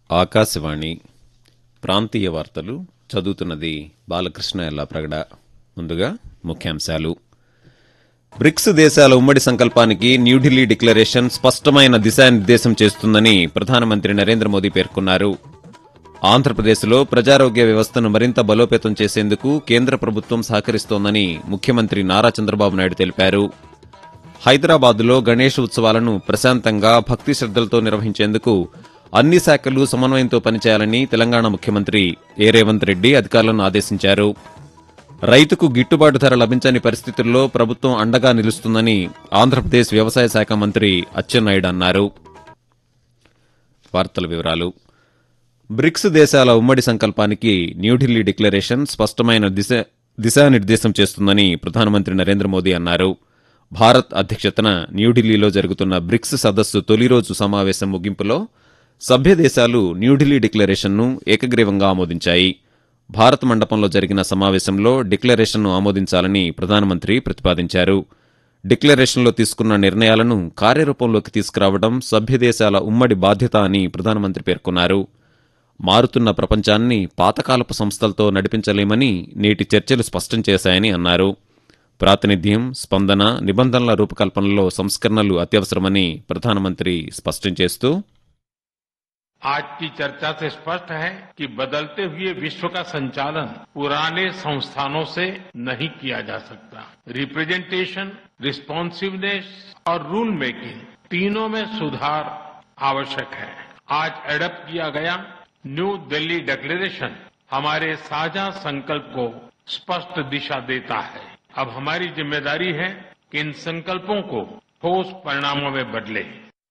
ఆకాశవాణి ప్రాంతీయ వార్తలు చదువుతున్నది బాలకృష్ణ ఎల్లాప్రగడ ముందుగా ముఖ్యాంశాలు బ్రిక్స్ దేశాల ఉమ్మడి సంకల్పానికి న్యూఢిల్లీ డిక్లరేషన్ స్పష్టమైన దిశానిర్దేశం చేస్తుందని ప్రధానమంత్రి నరేంద్ర మోదీ పేర్కొన్నారు ఆంధ్రప్రదేశ్లో ప్రజారోగ్య వ్యవస్థను మరింత బలోపేతం చేసేందుకు కేంద్ర ప్రభుత్వం సహకరిస్తోందని ముఖ్యమంత్రి నారా చంద్రబాబు నాయుడు తెలిపారు హైదరాబాద్లో గణేష్ ఉత్సవాలను ప్రశాంతంగా భక్తి శ్రద్దలతో నిర్వహించేందుకు అన్ని శాఖలు సమన్వయంతో పనిచేయాలని తెలంగాణ ముఖ్యమంత్రి ఏ రేవంత్ రెడ్డి అధికారులను ఆదేశించారు రైతుకు గిట్టుబాటు ధర లభించని పరిస్థితుల్లో ప్రభుత్వం అండగా నిలుస్తుందని ఆంధ్రప్రదేశ్ వ్యవసాయ శాఖ మంత్రి అచ్చెన్నాయుడు అన్నారు వార్తల వివరాలు బ్రిక్స్ దేశాల ఉమ్మడి సంకల్పానికి న్యూఢిల్లీ డిక్లరేషన్ స్పష్టమైన దిశ దిశానిర్దేశం చేస్తుందని ప్రధానమంత్రి నరేంద్ర మోదీ అన్నారు భారత్ అధ్యక్షతన న్యూఢిల్లీలో జరుగుతున్న బ్రిక్స్ సదస్సు తొలి రోజు సమావేశం ముగింపులో సభ్య దేశాలు న్యూఢిల్లీ డిక్లరేషన్ను ఏకగ్రీవంగా ఆమోదించాయి భారత్ మండపంలో జరిగిన సమావేశంలో డిక్లరేషన్ను ఆమోదించాలని ప్రధానమంత్రి ప్రతిపాదించారు డిక్లరేషన్లో తీసుకున్న నిర్ణయాలను కార్యరూపంలోకి తీసుకురావడం సభ్య దేశాల ఉమ్మడి బాధ్యత అని ప్రధానమంత్రి పేర్కొన్నారు మారుతున్న ప్రపంచాన్ని పాతకాలపు సంస్థలతో నడిపించలేమని నేటి చర్చలు స్పష్టం చేశాయని అన్నారు ప్రాతినిధ్యం స్పందన నిబంధనల రూపకల్పనలో సంస్కరణలు అత్యవసరమని ప్రధానమంత్రి స్పష్టం చేస్తూ आज की चर्चा से स्पष्ट है कि बदलते हुए विश्व का संचालन पुराने संस्थानों से नहीं किया जा सकता रिप्रेजेंटेशन रिस्पॉन्सिवनेस और रूल मेकिंग तीनों में सुधार आवश्यक है आज एडप्ट किया गया न्यू दिल्ली डिक्लेरेशन हमारे साझा संकल्प को स्पष्ट दिशा देता है अब हमारी जिम्मेदारी है कि इन संकल्पों को ठोस परिणामों में बदले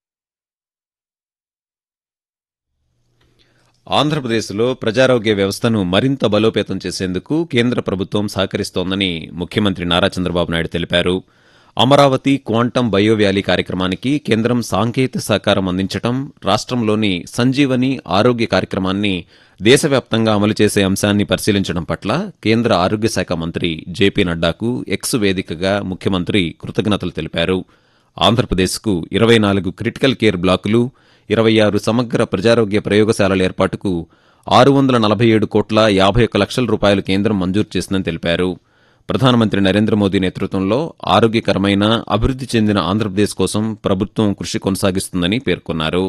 ఆంధ్రప్రదేశ్లో ప్రజారోగ్య వ్యవస్థను మరింత బలోపేతం చేసేందుకు కేంద్ర ప్రభుత్వం సహకరిస్తోందని ముఖ్యమంత్రి నారా చంద్రబాబు నాయుడు తెలిపారు అమరావతి క్వాంటం బయో వ్యాలీ కార్యక్రమానికి కేంద్రం సాంకేతిక సహకారం అందించడం రాష్ట్రంలోని సంజీవని ఆరోగ్య కార్యక్రమాన్ని దేశవ్యాప్తంగా అమలు చేసే అంశాన్ని పరిశీలించడం పట్ల కేంద్ర ఆరోగ్య శాఖ మంత్రి జేపీ నడ్డాకు ఎక్స్ వేదికగా ముఖ్యమంత్రి కృతజ్ఞతలు తెలిపారు ఆంధ్రప్రదేశ్కు ఇరవై నాలుగు క్రిటికల్ కేర్ బ్లాకులు ఇరవై ఆరు సమగ్ర ప్రజారోగ్య ప్రయోగశాలల ఏర్పాటుకు ఆరు వందల నలభై ఏడు కోట్ల యాభై ఒక్క లక్షల రూపాయలు కేంద్రం మంజూరు చేసిందని తెలిపారు ప్రధానమంత్రి నరేంద్ర మోదీ నేతృత్వంలో ఆరోగ్యకరమైన అభివృద్ది చెందిన ఆంధ్రప్రదేశ్ కోసం ప్రభుత్వం కృషి కొనసాగిస్తుందని పేర్కొన్నారు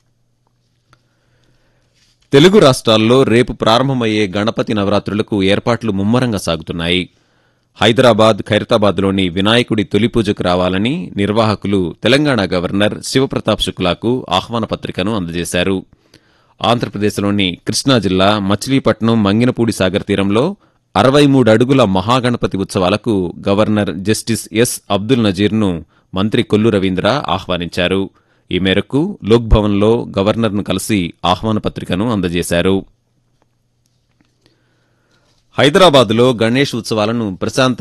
తెలుగు రాష్ట్రాల్లో రేపు ప్రారంభమయ్యే గణపతి నవరాత్రులకు ఏర్పాట్లు ముమ్మరంగా సాగుతున్నాయి హైదరాబాద్ ఖైరతాబాద్లోని వినాయకుడి తొలి పూజకు రావాలని నిర్వాహకులు తెలంగాణ గవర్నర్ శివప్రతాప్ శుక్లాకు ఆహ్వాన పత్రికను అందజేశారు ఆంధ్రప్రదేశ్లోని కృష్ణా జిల్లా మచిలీపట్నం మంగినపూడి సాగర్ తీరంలో అరవై మూడు అడుగుల మహాగణపతి ఉత్సవాలకు గవర్నర్ జస్టిస్ ఎస్ అబ్దుల్ నజీర్ను మంత్రి కొల్లు రవీంద్ర ఆహ్వానించారు ఈ మేరకు లోక్భవన్లో గవర్నర్ను కలిసి ఆహ్వాన పత్రికను అందజేశారు హైదరాబాద్లో గణేష్ ఉత్సవాలను ప్రశాంత